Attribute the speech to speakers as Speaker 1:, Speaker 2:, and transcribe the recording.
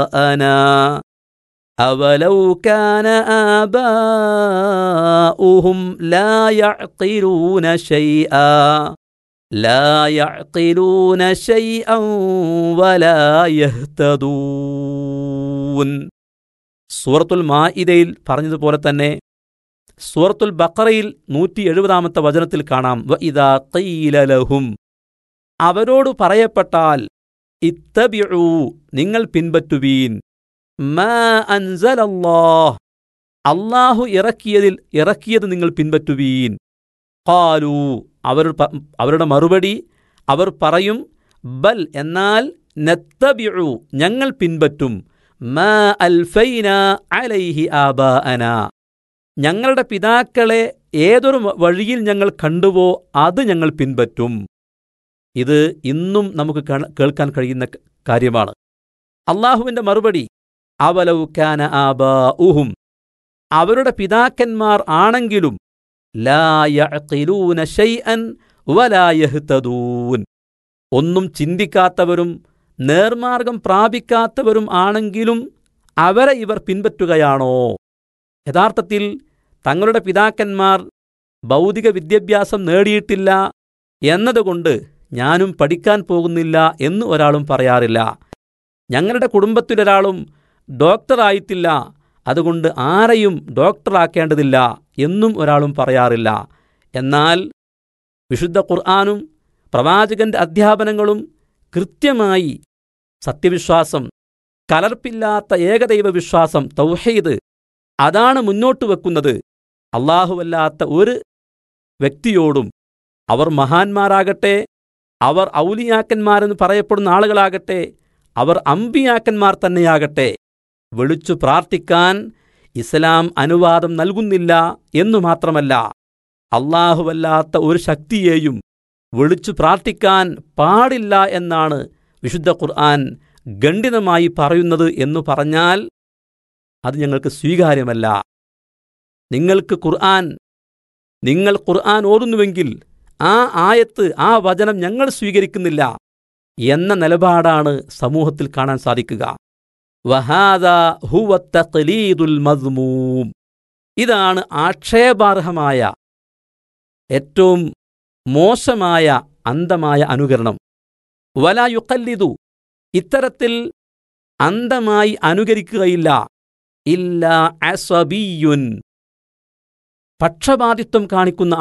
Speaker 1: أنا أولو كان آباؤهم لا يعقلون شيئا لا يعقلون شيئا ولا يهتدون സൂറത്തുൽ മാഇദയിൽ പറഞ്ഞതുപോലെ തന്നെ സൂറത്തുൽ ബക്കറയിൽ നൂറ്റി എഴുപതാമത്തെ വചനത്തിൽ കാണാം വ ഇതാ ലഹും അവരോട് പറയപ്പെട്ടാൽ ഇത്തബിഊ നിങ്ങൾ പിൻപറ്റുവീൻ മാ അൻസലല്ലാഹ് അള്ളാഹു ഇറക്കിയതിൽ ഇറക്കിയത് നിങ്ങൾ പിൻപറ്റുവീൻ ഖാലൂ അവർ പ- അവരുടെ മറുപടി അവർ പറയും ബൽ എന്നാൽ നത്തബിഉ ഞങ്ങൾ പിൻപറ്റും മാ അൽഫൈന അലൈഹി ആബാഅന ഞങ്ങളുടെ പിതാക്കളെ ഏതൊരു വഴിയിൽ ഞങ്ങൾ കണ്ടുവോ അത് ഞങ്ങൾ പിൻപറ്റും ഇത് ഇന്നും നമുക്ക് കാണ- കേൾക്കാൻ കഴിയുന്ന ക- കാര്യമാണ് അള്ളാഹുവിന്റെ മറുപടി അവലൗക്കാന ആബാഉഹും അവരുടെ പിതാക്കന്മാർ ആണെങ്കിലും ലാ യഅഖിലൂന ശൈഅൻ വലാ യഹ്തദൂൻ ഒന്നും ചിന്തിക്കാത്തവരും നേർമാർഗം പ്രാപിക്കാത്തവരും ആണെങ്കിലും അവരെ ഇവർ പിൻപറ്റുകയാണോ യഥാർത്ഥത്തിൽ തങ്ങളുടെ പിതാക്കന്മാർ ഭൗതിക വിദ്യാഭ്യാസം നേടിയിട്ടില്ല എന്നതുകൊണ്ട് ഞാനും പഠിക്കാൻ പോകുന്നില്ല എന്ന് ഒരാളും പറയാറില്ല ഞങ്ങളുടെ കുടുംബത്തിലൊരാളും ഡോക്ടറായിട്ടില്ല അതുകൊണ്ട് ആരെയും ഡോക്ടറാക്കേണ്ടതില്ല എന്നും ഒരാളും പറയാറില്ല എന്നാൽ വിശുദ്ധ ഖുർആാനും പ്രവാചകന്റെ അധ്യാപനങ്ങളും കൃത്യമായി സത്യവിശ്വാസം കലർപ്പില്ലാത്ത ഏകദൈവ വിശ്വാസം തൗഹീദ് അതാണ് മുന്നോട്ട് വെക്കുന്നത് അള്ളാഹുവല്ലാത്ത ഒരു വ്യക്തിയോടും അവർ മഹാന്മാരാകട്ടെ അവർ ഔലിയാക്കന്മാരെന്ന് പറയപ്പെടുന്ന ആളുകളാകട്ടെ അവർ അമ്പിയാക്കന്മാർ തന്നെയാകട്ടെ വിളിച്ചു പ്രാർത്ഥിക്കാൻ ഇസ്ലാം അനുവാദം നൽകുന്നില്ല എന്നു മാത്രമല്ല അള്ളാഹുവല്ലാത്ത ഒരു ശക്തിയെയും വിളിച്ചു പ്രാർത്ഥിക്കാൻ പാടില്ല എന്നാണ് വിശുദ്ധ ഖുർആൻ ഖണ്ഡിതമായി പറയുന്നത് എന്നു പറഞ്ഞാൽ അത് ഞങ്ങൾക്ക് സ്വീകാര്യമല്ല നിങ്ങൾക്ക് ഖുർആൻ നിങ്ങൾ ഖുർആൻ ഓതുന്നുവെങ്കിൽ ആ ആയത്ത് ആ വചനം ഞങ്ങൾ സ്വീകരിക്കുന്നില്ല എന്ന നിലപാടാണ് സമൂഹത്തിൽ കാണാൻ സാധിക്കുക വഹാദ ഹുവ തഖ്ലീദുൽ മദ്മൂം ഇതാണ് ആക്ഷേപാർഹമായ ഏറ്റവും മോശമായ അന്ധമായ അനുകരണം വല യുക്കല്ലിദു ഇത്തരത്തിൽ അന്ധമായി അനുകരിക്കുകയില്ല ഇല്ല അസബിയുൻ പക്ഷപാതിത്വം കാണിക്കുന്ന